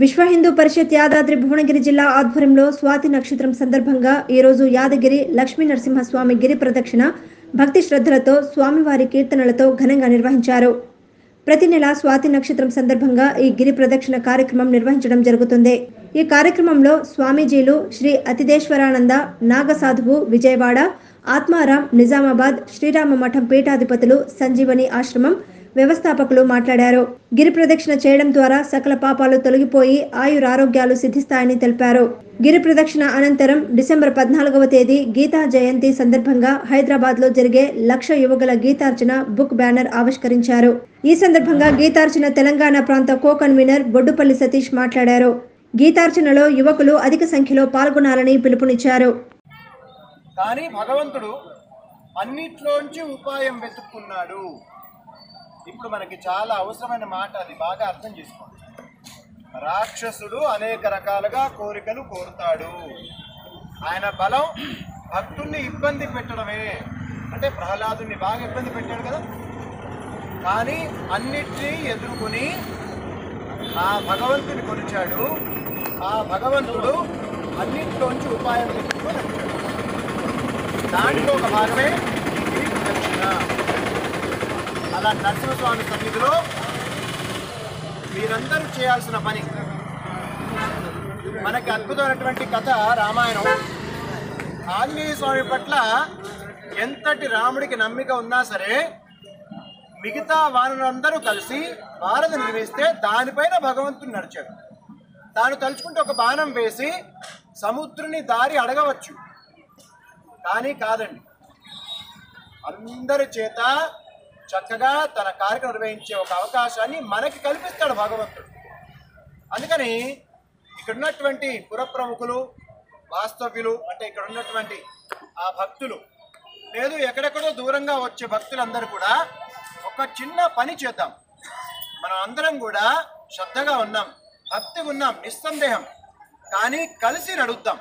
విశ్వ హిందూ పరిషత్ యాదాద్రి భువనగిరి జిల్లా ఆధ్వర్యంలో స్వాతి నక్షత్రం సందర్భంగా ఈరోజు యాదగిరి లక్ష్మీ నరసింహస్వామి గిరి ప్రదక్షిణ భక్తి శ్రద్ధలతో స్వామివారి కీర్తనలతో ఘనంగా నిర్వహించారు ప్రతి నెల స్వాతి నక్షత్రం సందర్భంగా ఈ గిరి ప్రదక్షిణ కార్యక్రమం నిర్వహించడం జరుగుతుంది ఈ కార్యక్రమంలో స్వామీజీలు శ్రీ అతిదేశ్వరానంద నాగసాధువు విజయవాడ ఆత్మారాం నిజామాబాద్ శ్రీరామ మఠం పీఠాధిపతులు సంజీవని ఆశ్రమం వ్యవస్థాపకులు మాట్లాడారు గిరి ప్రదక్షిణ చేయడం ద్వారా సకల పాపాలు తొలగిపోయి ఆయురారోగ్యాలు సిద్ధిస్తాయని తెలిపారు గిరి ప్రదక్షిణ అనంతరం డిసెంబర్ పద్నాలుగవ తేదీ గీతా జయంతి సందర్భంగా హైదరాబాద్ లో జరిగే లక్ష యువకుల గీతార్చన బుక్ బ్యానర్ ఆవిష్కరించారు ఈ సందర్భంగా గీతార్చన తెలంగాణ ప్రాంత కో కన్వీనర్ బొడ్డుపల్లి సతీష్ మాట్లాడారు గీతార్చనలో యువకులు అధిక సంఖ్యలో పాల్గొనాలని పిలుపునిచ్చారు కానీ భగవంతుడు అన్నిట్లోంచి ఉపాయం వెతుక్కున్నాడు ఇప్పుడు మనకి చాలా అవసరమైన మాట అది బాగా అర్థం చేసుకోండి రాక్షసుడు అనేక రకాలుగా కోరికలు కోరుతాడు ఆయన బలం భక్తుల్ని ఇబ్బంది పెట్టడమే అంటే ప్రహ్లాదుని బాగా ఇబ్బంది పెట్టాడు కదా కానీ అన్నిటినీ ఎదుర్కొని ఆ భగవంతుని కొలిచాడు ఆ భగవంతుడు అన్నింటిలోంచి ఉపాయం వెతుక్కొని వచ్చాడు దాంట్లో ఒక భాగమే ఈ ప్రదక్షిణ అలా నరసింహస్వామి సన్నిధిలో మీరందరూ చేయాల్సిన పని మనకి అద్భుతమైనటువంటి కథ రామాయణం ఆంజనేయ స్వామి పట్ల ఎంతటి రాముడికి నమ్మిక ఉన్నా సరే మిగతా వానరందరూ కలిసి వారధి నిర్మిస్తే దానిపైన భగవంతుడు నడిచాడు తాను తలుచుకుంటే ఒక బాణం వేసి సముద్రుని దారి అడగవచ్చు కానీ కాదండి అందరి చేత చక్కగా తన కార్యక్రమం నిర్వహించే ఒక అవకాశాన్ని మనకి కల్పిస్తాడు భగవంతుడు అందుకని ఇక్కడ ఉన్నటువంటి పురప్రముఖులు వాస్తవ్యులు అంటే ఇక్కడ ఉన్నటువంటి ఆ భక్తులు లేదు ఎక్కడెక్కడో దూరంగా వచ్చే భక్తులందరూ కూడా ఒక చిన్న పని చేద్దాం మనం అందరం కూడా శ్రద్ధగా ఉన్నాం భక్తిగా ఉన్నాం నిస్సందేహం కానీ కలిసి నడుద్దాం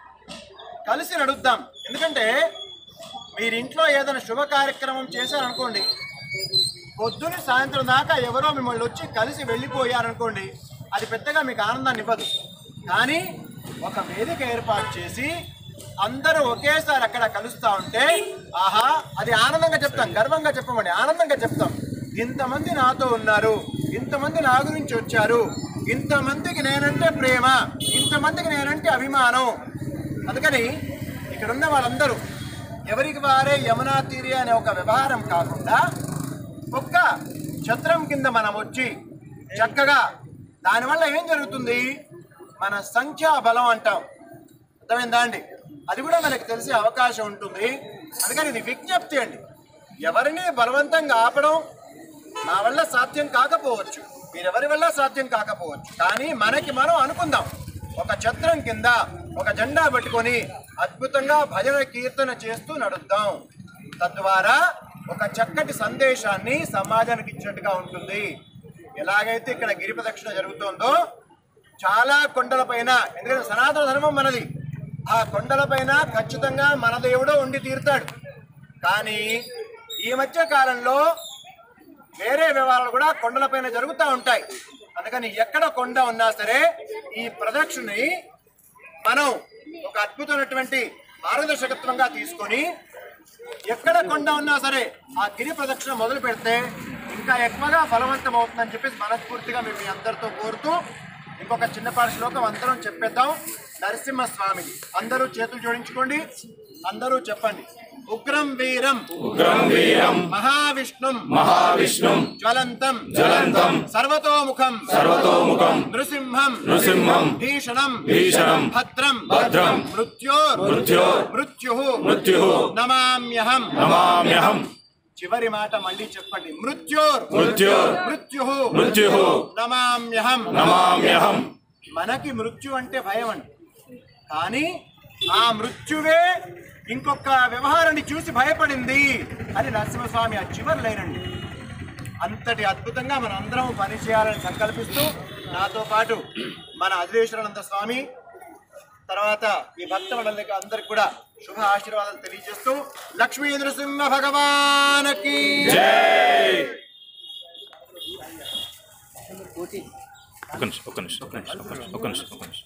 కలిసి నడుద్దాం ఎందుకంటే మీరు ఇంట్లో ఏదైనా శుభ కార్యక్రమం చేశారనుకోండి పొద్దున్న సాయంత్రం దాకా ఎవరో మిమ్మల్ని వచ్చి కలిసి వెళ్ళిపోయారనుకోండి అది పెద్దగా మీకు ఆనందాన్ని ఇవ్వదు కానీ ఒక వేదిక ఏర్పాటు చేసి అందరూ ఒకేసారి అక్కడ కలుస్తూ ఉంటే ఆహా అది ఆనందంగా చెప్తాం గర్వంగా చెప్పమండి ఆనందంగా చెప్తాం ఇంతమంది నాతో ఉన్నారు ఇంతమంది నా గురించి వచ్చారు ఇంతమందికి నేనంటే ప్రేమ ఇంతమందికి నేనంటే అభిమానం అందుకని ఇక్కడ ఉన్న వాళ్ళందరూ ఎవరికి వారే యమునా తీరి అనే ఒక వ్యవహారం కాకుండా ఒక్క ఛత్రం కింద మనం వచ్చి చక్కగా దానివల్ల ఏం జరుగుతుంది మన సంఖ్యా బలం అంటాం అర్థమైందా అండి అది కూడా మనకి తెలిసే అవకాశం ఉంటుంది అందుకని ఇది విజ్ఞప్తి అండి ఎవరిని బలవంతంగా ఆపడం నా వల్ల సాధ్యం కాకపోవచ్చు మీరెవరి వల్ల సాధ్యం కాకపోవచ్చు కానీ మనకి మనం అనుకుందాం ఒక ఛత్రం కింద ఒక జెండా పట్టుకొని అద్భుతంగా భజన కీర్తన చేస్తూ నడుద్దాం తద్వారా ఒక చక్కటి సందేశాన్ని సమాజానికి ఇచ్చినట్టుగా ఉంటుంది ఎలాగైతే ఇక్కడ గిరి ప్రదక్షిణ జరుగుతోందో చాలా కొండలపైన ఎందుకంటే సనాతన ధర్మం మనది ఆ కొండలపైన ఖచ్చితంగా మన దేవుడు ఉండి తీరుతాడు కానీ ఈ మధ్య కాలంలో వేరే వ్యవహారాలు కూడా కొండలపైన జరుగుతూ ఉంటాయి అందుకని ఎక్కడ కొండ ఉన్నా సరే ఈ ప్రదక్షిణని మనం ఒక అద్భుతమైనటువంటి మార్గదర్శకత్వంగా తీసుకొని ఎక్కడ కొండ ఉన్నా సరే ఆ గిరి ప్రదక్షిణ మొదలు పెడితే ఇంకా ఎక్కువగా ఫలవంతం అవుతుందని చెప్పేసి మనస్ఫూర్తిగా మేము మీ అందరితో కోరుతూ ఇంకొక చిన్నపాటి శ్లోకం అందరం చెప్పేద్దాం నరసింహస్వామి అందరూ చేతులు జోడించుకోండి అందరూ చెప్పండి ఉగ్రం వీరం ఉగ్రం వీరం మహావిష్ణుం మహావిష్ణుం జ్వలంతం జ్వలంతం సర్వతోముఖం సర్వతోముఖం నృసింహం నృసింహం భీషణం భీషణం భద్రం భద్రం మృత్యోర్ మృత్యోర్ మృత్యు మృత్యుః నమామ్యహం నమామ్యహం చివరి మాట మళ్ళీ చెప్పండి మృత్యోర్ మృత్యోర్ మృత్యు మృత్యుః నమామ్యహం నమామ్యహం మనకి మృత్యు అంటే భయం అండి కానీ ఆ మృత్యువే ఇంకొక వ్యవహారాన్ని చూసి భయపడింది అని నరసింహస్వామి ఆ చివరి లేనండి అంతటి అద్భుతంగా మన అందరం పనిచేయాలని సంకల్పిస్తూ నాతో పాటు మన అధివేశ్వరానంద స్వామి తర్వాత ఈ భక్త మండలికి అందరికి కూడా శుభ ఆశీర్వాదాలు తెలియజేస్తూ లక్ష్మీ నృసింహ భగవానకి జై ఒక్క నిమిషం ఒక్క నిమిషం ఒక్క నిమిషం ఒక్క నిమిషం ఒక్క నిమిషం ఒక్క నిమిషం